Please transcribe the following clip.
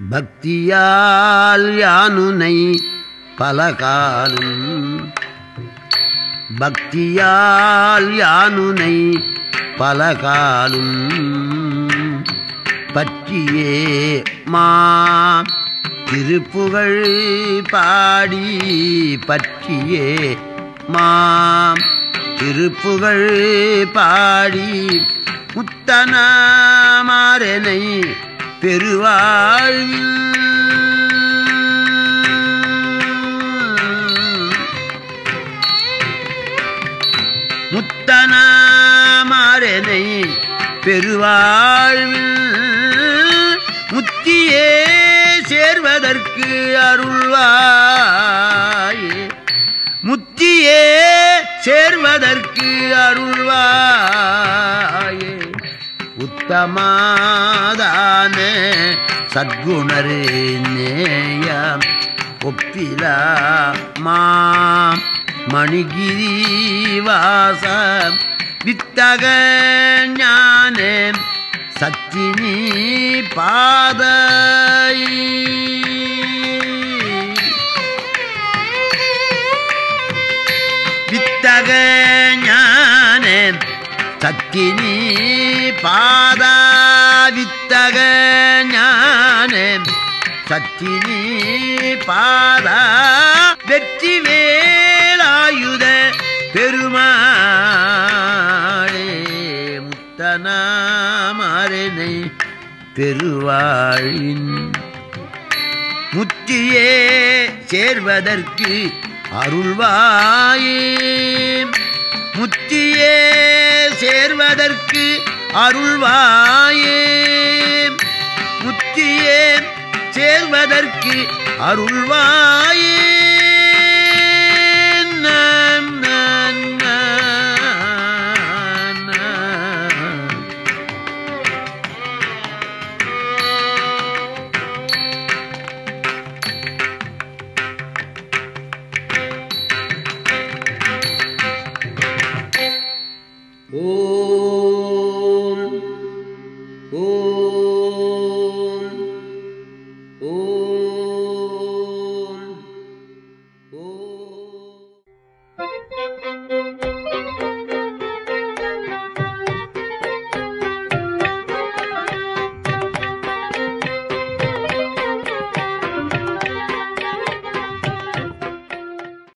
பக்தியால் யானுனை பலகாலும் பக்தியால் யானுனை பலகாலும் பற்றியே மா திருப்புகழ் பாடி பற்றியே மாம் திருப்புகழ் பாடி முத்தனமாறனை பெருவாழ்வில் முத்தனமாறனை பெருவாழ்வில் முத்தியே சேர்வதற்கு அருள்வாயே முத்தியே சேர்வதற்கு அருள்வாயே உத்தமாதான சத்குணரே நேயம் ஒப்பிலா மாம் மணிகிரிவாச வித்தக ஞான சத்தினி பாதை வித்தக ஞான சத்தினி பாதா வித்தக ஞான சத்தினி பாதா வெற்றி வேலாயுத பெருமாளே முத்தனாமரனை பெருவாழின் முத்தியே சேர்வதற்கு அருள்வாயே முத்தியே சேர்வதற்கு அருள்வாயே முத்தியே சேர்வதற்கு அருள்வாயே நான், நான், நான், நான். ஓம் ஓம் ஓம் ஓம்